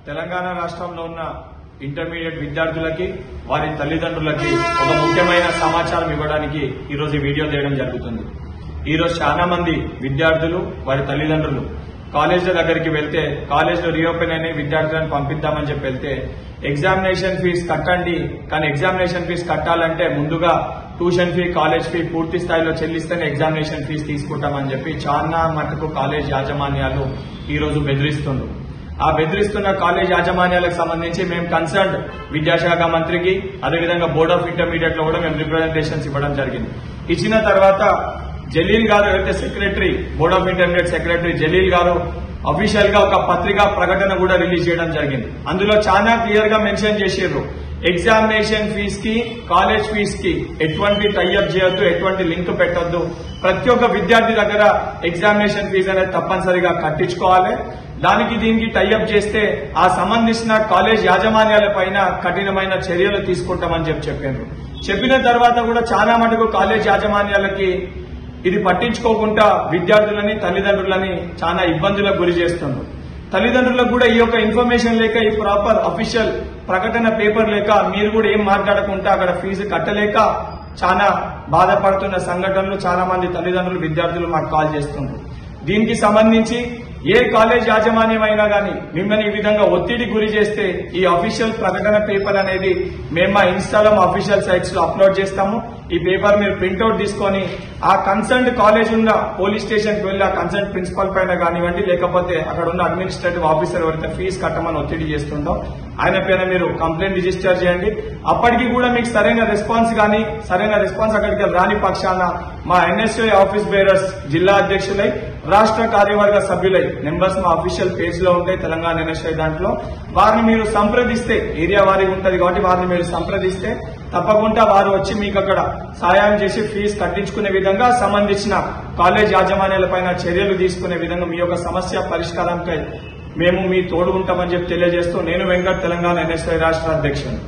తెలంగాణ రాష్ట్రంలో ఉన్న ఇంటర్మీడియట్ విద్యార్థులకి వారి తల్లిదండ్రులకి ఒక ముఖ్యమైన సమాచారం ఇవ్వడానికి ఈరోజు ఈ వీడియో చేయడం జరుగుతుంది ఈరోజు చాలా మంది విద్యార్థులు వారి తల్లిదండ్రులు కాలేజీల దగ్గరికి వెళ్తే కాలేజ్లో రీఓపెన్ అయిన విద్యార్థులను పంపిద్దామని చెప్పి వెళ్తే ఎగ్జామినేషన్ ఫీజు కట్టండి కానీ ఎగ్జామినేషన్ ఫీజు కట్టాలంటే ముందుగా ట్యూషన్ ఫీ కాలేజ్ ఫీ పూర్తి స్థాయిలో చెల్లిస్తేనే ఎగ్జామినేషన్ ఫీజు తీసుకుంటామని చెప్పి చాలా మటుకు కాలేజ్ యాజమాన్యాలు ఈ రోజు బెదిరిస్తుండ్రు ఆ బెదిరిస్తున్న కాలేజ్ యాజమాన్యాలకు సంబంధించి మేము కన్సర్న్డ్ విద్యాశాఖ మంత్రికి అదేవిధంగా బోర్డ్ ఆఫ్ ఇంటర్మీడియట్ లో కూడా మేము రిప్రజెంటేషన్స్ ఇవ్వడం జరిగింది ఇచ్చిన తర్వాత జలీల్ గారు ఎవరైతే secretary board of intermediate secretary Jaleel garu official గా ఒక పత్రికా ప్రకటన కూడా రిలీజ్ చేయడం జరిగింది అందులో చాలా క్లియర్ గా మెన్షన్ చేసారు ఎగ్జామినేషన్ ఫీజ్ కి కాలేజ్ ఫీజ్ కి ఎటువంటి టైఅప్ చేయొద్దు ఎటువంటి లింక్ పెట్టొద్దు ప్రతి ఒక్క విద్యార్థి దగ్గర ఎగ్జామినేషన్ ఫీజు అనేది తప్పనిసరిగా కట్టించుకోవాలి దానికి దీనికి టైఅప్ చేస్తే ఆ సంబంధించిన కాలేజ్ యాజమాన్యాల పైన కఠినమైన చర్యలు తీసుకుంటామని చెప్పి చెప్పారు చెప్పిన తర్వాత కూడా చాలా మటుకు కాలేజ్ యాజమాన్యాలకి ఇది పట్టించుకోకుండా విద్యార్థులని తల్లిదండ్రులని చాలా ఇబ్బందులకు గురి చేస్తున్నారు తల్లిదండ్రులకు కూడా ఈ యొక్క ఇన్ఫర్మేషన్ లేక ఈ ప్రాపర్ అఫీషియల్ ప్రకటన పేపర్ లేక మీరు కూడా ఏం మాట్లాడకుండా అక్కడ ఫీజు కట్టలేక చాలా బాధపడుతున్న సంఘటనలు చాలా మంది తల్లిదండ్రులు విద్యార్థులు మాకు కాల్ చేస్తున్నారు దీనికి సంబంధించి ఏ కాలేజ్ యాజమాన్యం అయినా గానీ మిమ్మల్ని ఈ విధంగా ఒత్తిడి గురి చేస్తే ఈ అఫీషియల్ ప్రకటన పేపర్ అనేది మేము మా ఇన్స్టాలో మా అఫీషియల్ సైట్స్ లో అప్లోడ్ చేస్తాము ఈ పేపర్ మీరు ప్రింట్అవుట్ తీసుకొని ఆ కన్సర్న్ కాలేజ్ ఉన్న పోలీస్ స్టేషన్ కి వెళ్ళి ఆ కన్సర్న్ ప్రిన్సిపల్ పైన కానివ్వండి లేకపోతే అక్కడ ఉన్న అడ్మినిస్ట్రేటివ్ ఆఫీసర్ ఎవరైతే ఫీజు కట్టమని ఒత్తిడి చేస్తుందో ఆయన పైన మీరు కంప్లైంట్ రిజిస్టర్ చేయండి అప్పటికి కూడా మీకు సరైన రెస్పాన్స్ కానీ సరైన రెస్పాన్స్ అక్కడికి రాని పక్షాన మా ఎన్ఎస్ఐ ఆఫీస్ బేరర్స్ జిల్లా అధ్యక్షులై రాష్ట్ర కార్యవర్గ సభ్యులై నెంబర్స్ మా అఫీషియల్ పేజ్ లో ఉంటాయి తెలంగాణ ఎన్ఎస్ఐ దాంట్లో వారిని మీరు సంప్రదిస్తే ఏరియా వారికి ఉంటది కాబట్టి వారిని మీరు సంప్రదిస్తే తప్పకుండా వారు వచ్చి మీకు అక్కడ సాయం చేసి ఫీజు కట్టించుకునే విధంగా సంబంధించిన కాలేజ్ యాజమాన్యాలపైన చర్యలు తీసుకునే విధంగా మీ యొక్క సమస్య పరిష్కారంకై మేము మీ తోడు ఉంటామని చెప్పి తెలియజేస్తూ నేను వెంకట్ తెలంగాణ ఎన్ఎస్ఐ రాష్ట్ర అధ్యక్షుడు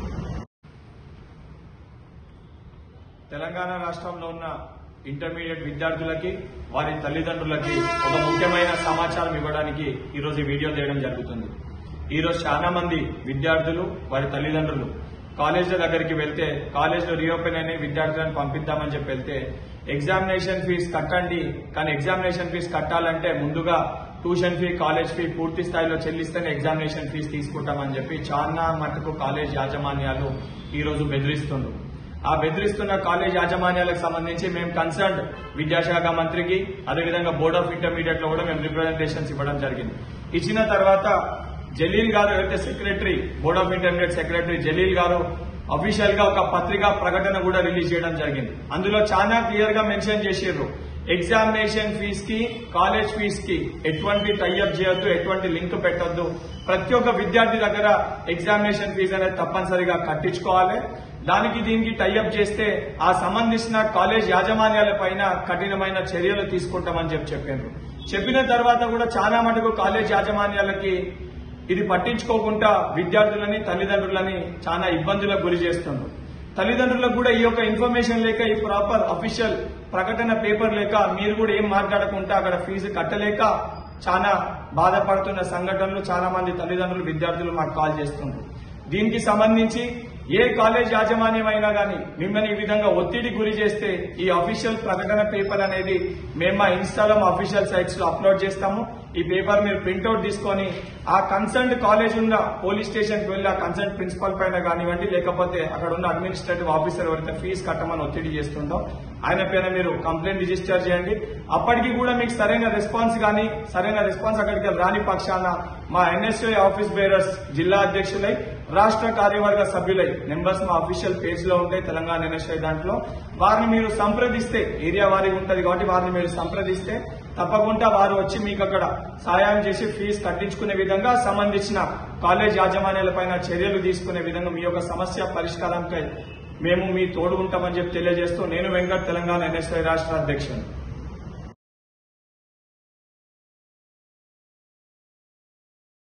తెలంగాణ రాష్ట్రంలో ఉన్న ఇంటర్మీడియట్ విద్యార్థులకి వారి తల్లిదండ్రులకి ఒక ముఖ్యమైన సమాచారం ఇవ్వడానికి ఈరోజు ఈ వీడియో చేయడం జరుగుతుంది ఈరోజు చాలా మంది విద్యార్థులు వారి తల్లిదండ్రులు కాలేజీల దగ్గరికి వెళ్తే కాలేజ్లో రీఓపెన్ అయిన విద్యార్థులను పంపిద్దామని చెప్పి వెళ్తే ఎగ్జామినేషన్ ఫీజు కట్టండి కానీ ఎగ్జామినేషన్ ఫీజు కట్టాలంటే ముందుగా ట్యూషన్ ఫీ కాలేజ్ ఫీ పూర్తి స్థాయిలో చెల్లిస్తేనే ఎగ్జామినేషన్ ఫీజు తీసుకుంటామని చెప్పి చాలా మటుకు కాలేజ్ యాజమాన్యాలు ఈ రోజు బెదిరిస్తుండ్రు ఆ బెదిరిస్తున్న కాలేజ్ యాజమాన్యాలకు సంబంధించి మేము కన్సర్న్డ్ విద్యాశాఖ మంత్రికి అదేవిధంగా బోర్డ్ ఆఫ్ ఇంటర్మీడియట్ లో కూడా మేము రిప్రజెంటేషన్స్ ఇవ్వడం జరిగింది ఇచ్చిన తర్వాత జలీల్ గారు ఎవరైతే secretary board of intermediate secretary Jaleel garu official గా ఒక పత్రికా ప్రకటన కూడా రిలీజ్ చేయడం జరిగింది అందులో చాలా క్లియర్ గా మెన్షన్ చేసారు ఎగ్జామినేషన్ ఫీజ్ కి కాలేజ్ ఫీజ్ కి ఎటువంటి టైఅప్ చేయొద్దు ఎటువంటి లింక్ పెట్టొద్దు ప్రతి ఒక్క విద్యార్థి దగ్గర ఎగ్జామినేషన్ ఫీజు అనేది తప్పనిసరిగా కట్టించుకోవాలి దానికి దీనికి టైఅప్ చేస్తే ఆ సంబంధించిన కాలేజ్ యాజమాన్యాల పైన కఠినమైన చర్యలు తీసుకుంటామని చెప్పి చెప్పారు చెప్పిన తర్వాత కూడా చాలా మటుకు కాలేజ్ యాజమాన్యాలకి ఇది పట్టించుకోకుండా విద్యార్థులని తల్లిదండ్రులని చాలా ఇబ్బందులకు గురి చేస్తున్నారు తల్లిదండ్రులకు కూడా ఈ యొక్క ఇన్ఫర్మేషన్ లేక ఈ ప్రాపర్ అఫీషియల్ ప్రకటన పేపర్ లేక మీరు కూడా ఏం మాట్లాడకుండా అక్కడ ఫీజు కట్టలేక చాలా బాధపడుతున్న సంఘటనలు చాలా మంది తల్లిదండ్రులు విద్యార్థులు మాకు కాల్ చేస్తున్నారు దీనికి సంబంధించి ఏ కాలేజ్ యాజమాన్యం అయినా గానీ మిమ్మల్ని ఈ విధంగా ఒత్తిడి గురి చేస్తే ఈ అఫీషియల్ ప్రకటన పేపర్ అనేది మేము మా ఇన్స్టాలో మా అఫీషియల్ సైట్స్ లో అప్లోడ్ చేస్తాము ఈ పేపర్ మీరు ప్రింట్అవుట్ తీసుకొని ఆ కన్సర్న్ కాలేజ్ ఉన్న పోలీస్ స్టేషన్ కి వెళ్ళి ఆ కన్సర్న్ ప్రిన్సిపల్ పైన కానివ్వండి లేకపోతే అక్కడ ఉన్న అడ్మినిస్ట్రేటివ్ ఆఫీసర్ ఎవరైతే ఫీజు కట్టమని ఒత్తిడి చేస్తుందో ఆయన పైన మీరు కంప్లైంట్ రిజిస్టర్ చేయండి అప్పటికి కూడా మీకు సరైన రెస్పాన్స్ కానీ సరైన రెస్పాన్స్ అక్కడికి రాని పక్షాన మా ఎన్ఎస్ఐ ఆఫీస్ బేరర్స్ జిల్లా అధ్యక్షులై రాష్ట్ర కార్యవర్గ సభ్యులై నెంబర్స్ మా అఫీషియల్ పేజ్ లో ఉంటాయి తెలంగాణ ఎన్ఎస్ఐ దాంట్లో వారిని మీరు సంప్రదిస్తే ఏరియా వారికి ఉంటది కాబట్టి వారిని మీరు సంప్రదిస్తే తప్పకుండా వారు వచ్చి మీకు అక్కడ సాయం చేసి ఫీజు కట్టించుకునే విధంగా సంబంధించిన కాలేజ్ యాజమాన్యాలపైన చర్యలు తీసుకునే విధంగా మీ యొక్క సమస్య పరిష్కారంకై మేము మీ తోడు ఉంటామని చెప్పి తెలియజేస్తూ నేను వెంకట్ తెలంగాణ ఎన్ఎస్ఐ రాష్ట్ర అధ్యక్షుడు